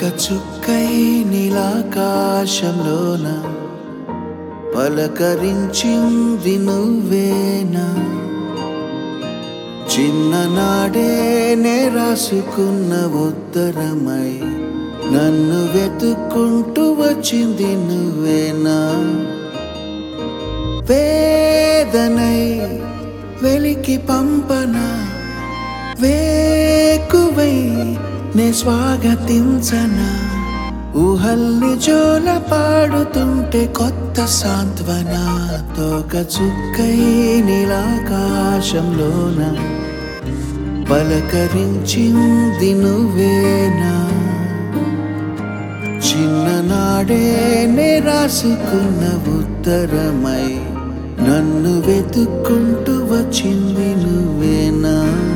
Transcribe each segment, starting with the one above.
చుక్కై నీలాకాశంలోన పలకరించింది నువ్వేనా చిన్ననాడే నే రాసుకున్న ఉత్తరమై నన్ను వెతుక్కుంటూ వచ్చింది నువ్వేనా వేదనై వెలికి పంపన వేకువై నే స్వాగతించనా ఊహల్ని జోల పాడుతుంటే కొత్త సాంత్వన తోక చుక్కై నీలాకాశంలోన పలకరించింది నువ్వేనా చిన్ననాడే నే రాసుకున్న ఉత్తరమై నన్ను వెతుక్కుంటూ వచ్చింది నువ్వేనా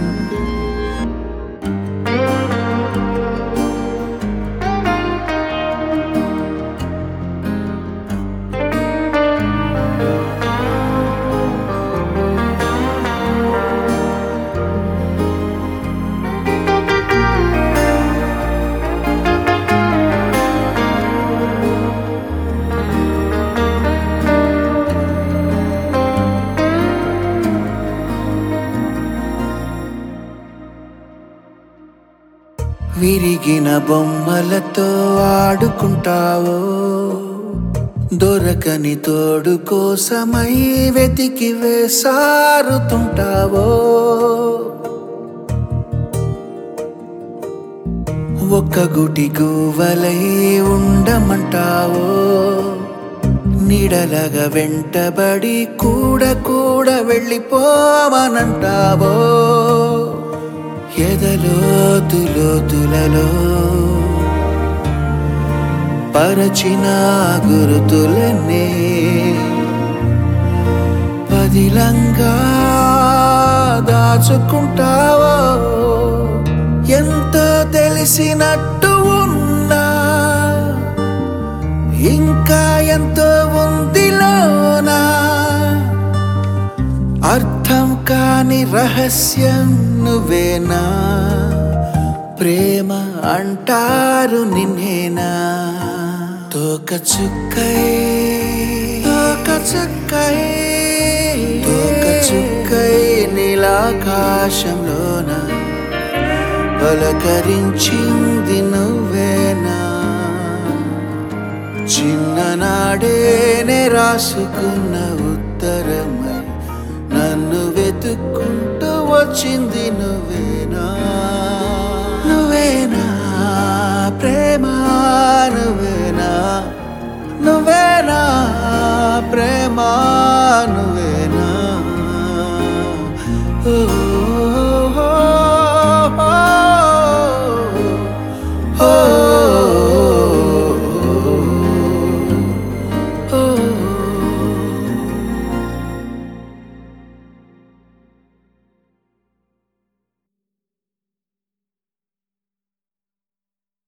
విరిగిన బొమ్మలతో ఆడుకుంటావో దొరకని తోడు కోసమై వెతికి వేసారుతుంటావో ఒక్క గుటి గువ్వలై ఉండమంటావో నీడలగా వెంటబడి కూడా కూడా వెళ్ళిపోవనంటావో ఎదలోతులోతులలో పరచిన గురుతులనే పదిలంగా దాచుకుంటావో ఎంతో తెలిసినట్టు ఉన్నా ఇంకా ఎంతో ఉందిలోనా అర్థం కాని రహస్యం నువ్వేనా ప్రేమ అంటారు నిన్నేనా తోక చుక్కై తోక చుక్కై తోక చుక్కై నీలాకాశంలోన పలకరించింది నువ్వేనా చిన్ననాడేనే రాసుకున్న ఉత్తరమై నన్ను వెతుక్కుంటూ వచ్చింది నువ్వేనా నువ్వేనా ప్రేమ నువ్వేనా నువ్వేనా ప్రేమ నువ్వేనా ఓ